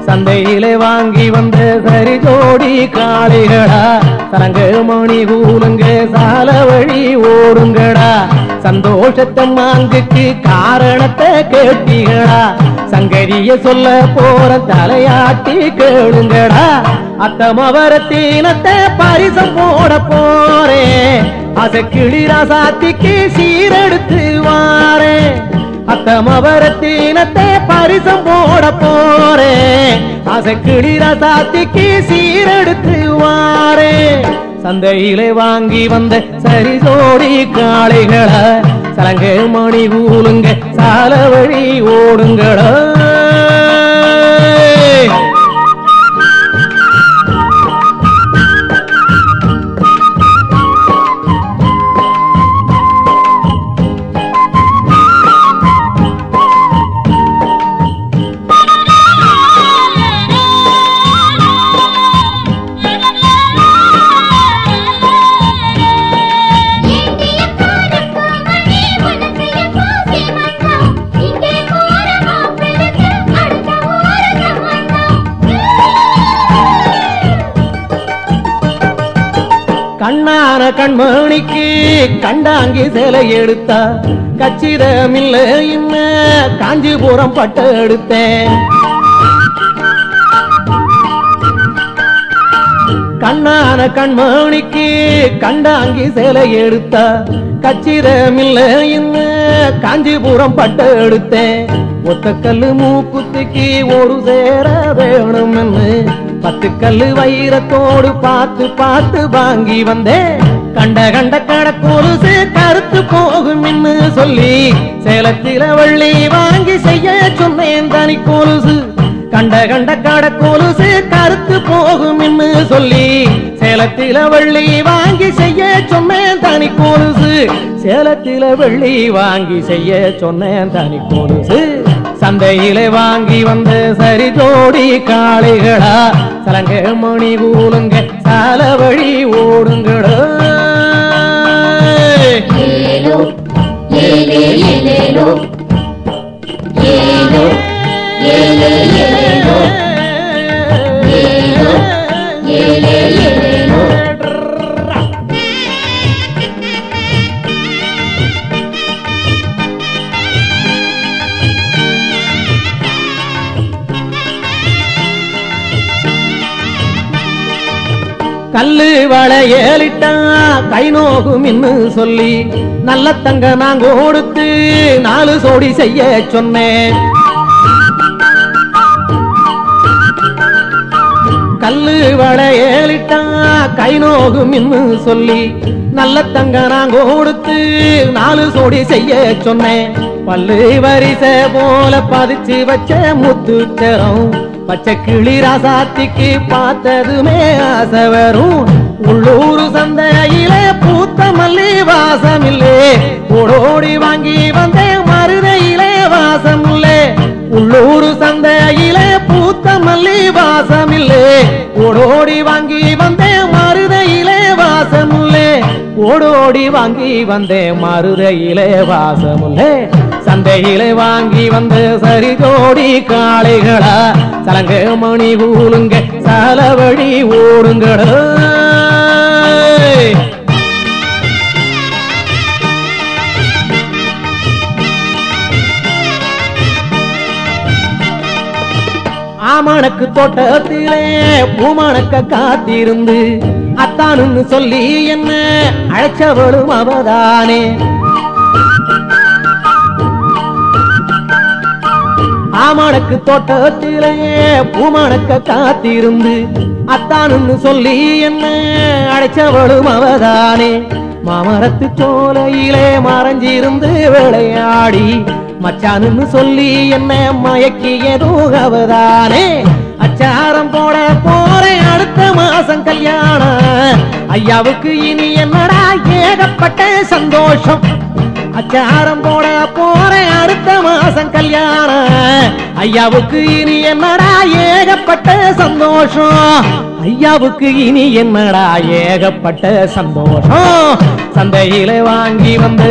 சந்தையிலே வாங்கி வந்த சரி ஜோடி காளைகளா சரங்க மணி கூலுங்க சால வழி ஓடுங்கடா சந்தோஷத்தை மாங்குக்கு காரணத்தை கேட்டீங்களா சங்கரிய சொல்ல போற தலையாட்டி கேளுங்கடா அத்தமவரத்தீனத்தை பரிசம் போட போறேன் அசை கிளிராசாத்திக்கு சீரெடுத்து வாரேன் அத்தமவரத்தீனத்தை பரிசம் போட போறேன் அசை கிளிராசாத்திக்கு சீரெடுத்து வாரேன் சந்தையிலே வாங்கி வந்த சரி ஜோடி காளைகள சலங்க மணி கூலுங்க சால வழி ஓடுங்களா ஏந்திய காலப்போ மணி உனக்கு எப்போ சீமந்தம் இங்கே போற மாப்பிள்ளைக்கு அடுத்த ஊரு சம்பந்தம் கண்ணான கண்மணிக்கு கண்டாங்கி சிலை எடுத்தா கச்சிதமில்ல இன்ன காஞ்சிபுரம் பட்டு எடுத்தேன் கண்ணான கண்மணிக்கு கண்டாங்கி சிலை எடுத்தா கச்சிதமில்ல இன்ன காஞ்சிபுரம் பட்டு எடுத்தேன் ஒத்தக்கல்லு மூக்குத்திக்கு ஒரு சேர வேணும்னு பத்து கல்லு வைரத்தோடு பார்த்து பார்த்து வாங்கி வந்தேன் கண்ட கண்ட கடக்கொலுசு கருத்து போகும் சொல்லி சேலத்தில வள்ளி வாங்கி செய்ய சொன்னேன் தனி கொலுசு கண்ட கண்ட கடக்கொலுசு கருத்து போகும் சொல்லி சேலத்தில வள்ளி வாங்கி செய்ய சொன்னேன் தனி கொலுசு சேலத்தில வெள்ளி வாங்கி செய்ய சொன்னேன் தனி கொலுசு சந்தையிலே வாங்கி வந்த சரி ஜோடி காளைகளா சலங்க மணி கூலுங்க சால வழி ஓடுங்கடா ஏலோ ஏலே ஏலேலோ ஏலோ ஏலே ஏலேலோ ஏலோ ஏலே ஏலேலோ கல்லு வளையலிட்டா கை நோகும் சொல்லி நல்ல தங்க நான் கொடுத்து நாலு சோடி செய்ய சொன்னேன் கல்லு வளையலிட்டா கை நோகும் சொல்லி நல்ல தங்க நான் கொடுத்து நாலு சோடி செய்ய சொன்னேன் பல்லு வரிசை போல பதிச்சு வச்ச முத்துச்சரம் பச்சை கிளி ராசாத்திக்கு பார்த்ததுமே ஆசை வரும் உள்ளூர் சந்தையிலே பூத்த மல்லி வாசமில்லே ஓடோடி வாங்கி வந்தேன் மருதையிலே வாசமில்லே உள்ளூர் சந்தையிலே பூத்த மல்லி வாசமில்லே ஓடோடி வாங்கி வந்தேன் மருதையிலே வாசமுல்லே ஓடோடி வாங்கி வந்தேன் மருதையிலே வாசமுல்லே சந்தையிலே வாங்கி வந்த சரி ஜோடி காளைகளா சலங்க மணி கூலுங்க சால வழி ஓடுங்கடா ஆமணக்கு தோட்டத்திலே பூமணக்க காத்திருந்து அத்தானுன்னு சொல்லி என்ன அழைச்சவளும் அவதானே ஆமணக்கு தோட்டத்திலே பூமணக்க காத்திருந்து அத்தானுன்னு சொல்லி என்ன அழைச்சவளும் அவதானே மாமரத்து சோலையிலே மறைஞ்சிருந்து விளையாடி மச்சானுன்னு சொல்லி என்ன மயக்கியதோ அவதானே அச்சாரம் போட போறேன் அடுத்த மாசம் கல்யாணம் ஐயாவுக்கு இனி என்னடா ஏகப்பட்ட சந்தோஷம் அச்சாரம் போட போறேன் அடுத்த மாசம் கல்யாணம் ஐயாவுக்கு இனி என்னடா ஏகப்பட்ட சந்தோஷம் ஐயாவுக்கு இனி என்னடா ஏகப்பட்ட சந்தோஷம் சந்தையில வாங்கி வந்த